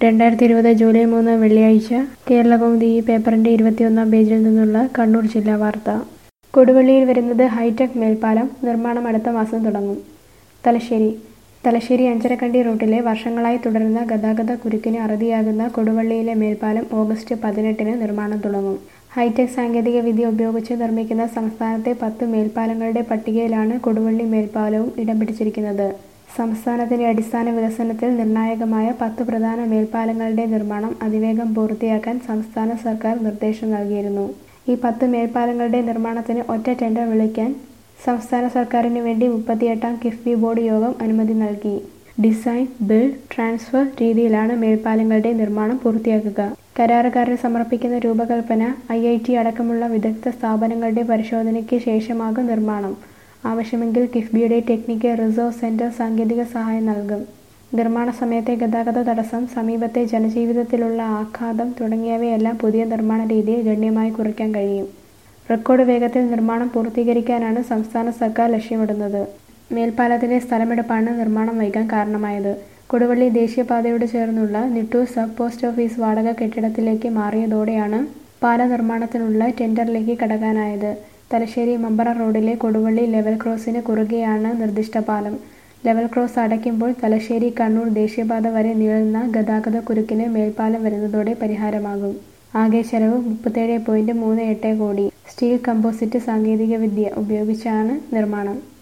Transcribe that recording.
രണ്ടായിരത്തി ഇരുപത് ജൂലൈ മൂന്ന് വെള്ളിയാഴ്ച കേരളകൗമുദി ഈ പേപ്പറിന്റെ ഇരുപത്തിയൊന്നാം പേജിൽ നിന്നുള്ള കണ്ണൂർ ജില്ലാ വാർത്ത കൊടുവള്ളിയിൽ വരുന്നത് ഹൈടെക് മേൽപ്പാലം നിർമ്മാണം അടുത്ത മാസം തുടങ്ങും തലശ്ശേരി തലശ്ശേരി അഞ്ചരക്കണ്ടി റൂട്ടിലെ വർഷങ്ങളായി തുടരുന്ന ഗതാഗത കുരുക്കിന് അറുതിയാകുന്ന കൊടുവള്ളിയിലെ മേൽപ്പാലം ഓഗസ്റ്റ് പതിനെട്ടിന് നിർമ്മാണം തുടങ്ങും ഹൈടെക് സാങ്കേതിക വിദ്യ ഉപയോഗിച്ച് നിർമ്മിക്കുന്ന സംസ്ഥാനത്തെ പത്ത് മേൽപ്പാലങ്ങളുടെ പട്ടികയിലാണ് കൊടുവള്ളി മേൽപ്പാലവും ഇടം പിടിച്ചിരിക്കുന്നത് സംസ്ഥാനത്തിന്റെ അടിസ്ഥാന വികസനത്തിൽ നിർണായകമായ പത്ത് പ്രധാന മേൽപ്പാലങ്ങളുടെ നിർമ്മാണം അതിവേഗം പൂർത്തിയാക്കാൻ സംസ്ഥാന സർക്കാർ നിർദ്ദേശം നൽകിയിരുന്നു ഈ പത്ത് മേൽപ്പാലങ്ങളുടെ നിർമ്മാണത്തിന് ഒറ്റ ടെൻഡർ വിളിക്കാൻ സംസ്ഥാന സർക്കാരിന് വേണ്ടി മുപ്പത്തിയെട്ടാം കിഫ്ബി ബോർഡ് യോഗം അനുമതി നൽകി ഡിസൈൻ ബിൽഡ് ട്രാൻസ്ഫർ രീതിയിലാണ് മേൽപ്പാലങ്ങളുടെ നിർമ്മാണം പൂർത്തിയാക്കുക കരാറുകാരന് സമർപ്പിക്കുന്ന രൂപകൽപ്പന ഐ ഐ ടി അടക്കമുള്ള വിദഗ്ധ സ്ഥാപനങ്ങളുടെ പരിശോധനയ്ക്ക് ശേഷമാകും നിർമ്മാണം ആവശ്യമെങ്കിൽ കിഫ്ബിയുടെ ടെക്നിക്കൽ റിസർവ് സെന്റർ സാങ്കേതിക സഹായം നൽകും നിർമ്മാണ സമയത്തെ ഗതാഗത തടസ്സം സമീപത്തെ ജനജീവിതത്തിലുള്ള ആഘാതം തുടങ്ങിയവയെല്ലാം പുതിയ നിർമ്മാണ രീതിയിൽ ഗണ്യമായി കുറയ്ക്കാൻ കഴിയും റെക്കോർഡ് വേഗത്തിൽ നിർമ്മാണം പൂർത്തീകരിക്കാനാണ് സംസ്ഥാന സർക്കാർ ലക്ഷ്യമിടുന്നത് മേൽപ്പാലത്തിന്റെ സ്ഥലമെടുപ്പാണ് നിർമ്മാണം വൈകാൻ കാരണമായത് കൊടുവള്ളി ദേശീയപാതയോട് ചേർന്നുള്ള നിട്ടൂർ സബ് പോസ്റ്റ് ഓഫീസ് വാടക കെട്ടിടത്തിലേക്ക് മാറിയതോടെയാണ് പാല നിർമ്മാണത്തിനുള്ള ടെൻഡറിലേക്ക് കടക്കാനായത് തലശ്ശേരി മമ്പറ റോഡിലെ കൊടുവള്ളി ലെവൽ ക്രോസിന് കുറുകെയാണ് നിർദ്ദിഷ്ട പാലം ലെവൽ ക്രോസ് അടയ്ക്കുമ്പോൾ തലശ്ശേരി കണ്ണൂർ ദേശീയപാത വരെ നീളുന്ന ഗതാഗത കുരുക്കിന് മേൽപ്പാലം വരുന്നതോടെ പരിഹാരമാകും ആകെ ചെലവ് മുപ്പത്തേഴ് പോയിന്റ് മൂന്ന് എട്ട് കോടി സ്റ്റീൽ കമ്പോസിറ്റ് സാങ്കേതിക വിദ്യ ഉപയോഗിച്ചാണ് നിർമ്മാണം